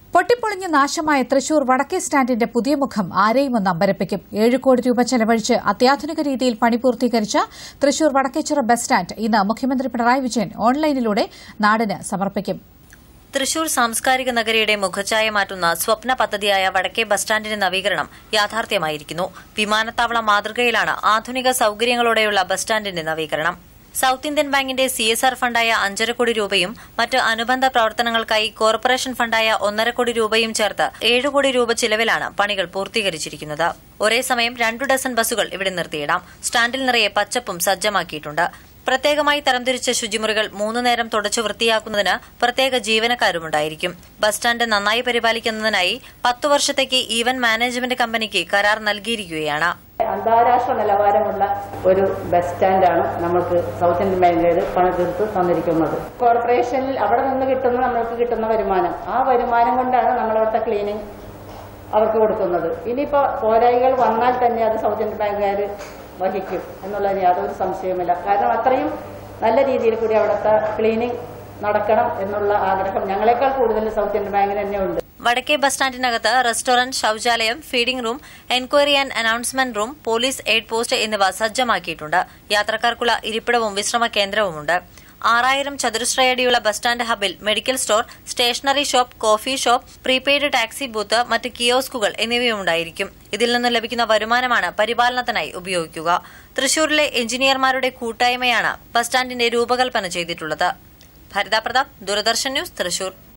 പൊട്ടിപ്പൊളിഞ്ഞ് നാശമായ തൃശൂർ വടക്കേ സ്റ്റാൻഡിന്റെ പുതിയ മുഖം ആരെയും ഒന്ന് അമ്പരപ്പിക്കും ഏഴ് കോടി രൂപ ചെലവഴിച്ച് അത്യാധുനിക രീതിയിൽ പണി പൂർത്തീകരിച്ച തൃശൂർ വടക്കേച്ചിറ ബസ് സ്റ്റാൻഡ് ഇന്ന് മുഖ്യമന്ത്രി പിണറായി വിജയൻ ഓൺലൈനിലൂടെ നാടിന് സമർപ്പിക്കും തൃശൂർ സാംസ്കാരിക നഗരിയുടെ മുഖച്ഛായ മാറ്റുന്ന സ്വപ്ന പദ്ധതിയായ വടക്കേ ബസ് സ്റ്റാൻഡിന്റെ നവീകരണം യാഥാർത്ഥ്യമായിരിക്കുന്നു വിമാനത്താവള മാതൃകയിലാണ് ആധുനിക സൌകര്യങ്ങളോടെയുള്ള ബസ് സ്റ്റാൻഡിന്റെ നവീകരണം സൌത്ത് ഇന്ത്യൻ ബാങ്കിന്റെ സി എസ് ആർ ഫണ്ടായ അഞ്ചര കോടി രൂപയും മറ്റ് അനുബന്ധ പ്രവർത്തനങ്ങൾക്കായി കോർപ്പറേഷൻ ഫണ്ടായ ഒന്നര കോടി രൂപയും ചേർത്ത് ഏഴ് കോടി രൂപ ചിലവിലാണ് പണികൾ പൂർത്തീകരിച്ചിരിക്കുന്നത് ഒരേ സമയം രണ്ടു ഡസൻ ബസ്സുകൾ ഇവിടെ നിർത്തിയിടാം സ്റ്റാൻഡിൽ നിറയെ പച്ചപ്പും സജ്ജമാക്കിയിട്ടുണ്ട് പ്രത്യേകമായി തരംതിരിച്ച ശുചിമുറികൾ മൂന്നു നേരം തുടച്ചു വൃത്തിയാക്കുന്നതിന് പ്രത്യേക ജീവനക്കാരുമുണ്ടായിരിക്കും ബസ് സ്റ്റാൻഡ് നന്നായി പരിപാലിക്കുന്നതിനായി പത്തു വർഷത്തേക്ക് ഈവന്റ് മാനേജ്മെന്റ് കമ്പനിക്ക് കരാർ നൽകിയിരിക്കുകയാണ് അന്താരാഷ്ട്ര നിലവാരമുള്ള ഒരു ബസ് സ്റ്റാൻഡാണ് നമ്മൾക്ക് സൗത്ത് ഇന്ത്യൻ ബാങ്കുകാർ പണിതീർത്ത് തന്നിരിക്കുന്നത് കോർപ്പറേഷനിൽ അവിടെ നിന്ന് കിട്ടുന്ന നമ്മൾക്ക് കിട്ടുന്ന വരുമാനം ആ വരുമാനം കൊണ്ടാണ് നമ്മളവിടുത്തെ ക്ലീനിങ് അവർക്ക് കൊടുക്കുന്നത് ഇനിയിപ്പോൾ പോരായികൾ വന്നാൽ തന്നെ അത് സൗത്ത് ഇന്ത്യൻ ബാങ്കുകാർ വഹിക്കും എന്നുള്ളതിന് യാതൊരു സംശയവുമില്ല കാരണം അത്രയും നല്ല രീതിയിൽ കൂടി അവിടുത്തെ ക്ലീനിങ് നടക്കണം എന്നുള്ള ആഗ്രഹം ഞങ്ങളെക്കാൾ കൂടുതൽ സൗത്ത് ഇന്ത്യൻ ബാങ്കിന് തന്നെ ഉണ്ട് വടക്കേ ബസ് സ്റ്റാൻഡിനകത്ത് റെസ്റ്റോറന്റ് ശൌചാലയം feeding room enquiry and announcement room police aid post എന്നിവ സജ്ജമാക്കിയിട്ടുണ്ട് യാത്രക്കാർക്കുള്ള ഇരിപ്പിടവും വിശ്രമ കേന്ദ്രവുമുണ്ട് ആറായിരം ചതുരശ്രയടിയുള്ള ബസ് സ്റ്റാൻഡ് ഹബിൽ medical store stationery shop coffee shop prepaid taxi booth മറ്റ് കിയോസ്കുകൾ എന്നിവയുണ്ടായിരിക്കും ഇതിൽ നിന്ന് ലഭിക്കുന്ന വരുമാനമാണ് പരിപാലനത്തിനായി ഉപയോഗിക്കുക തൃശൂരിലെ എഞ്ചിനീയർമാരുടെ കൂട്ടായ്മയാണ് ബസ് സ്റ്റാൻഡിന്റെ രൂപകൽപ്പന ചെയ്തിട്ടുള്ളത് ഭരിത പ്രതാപ് ദൂരദർശൻ ന്യൂസ് തൃശൂർ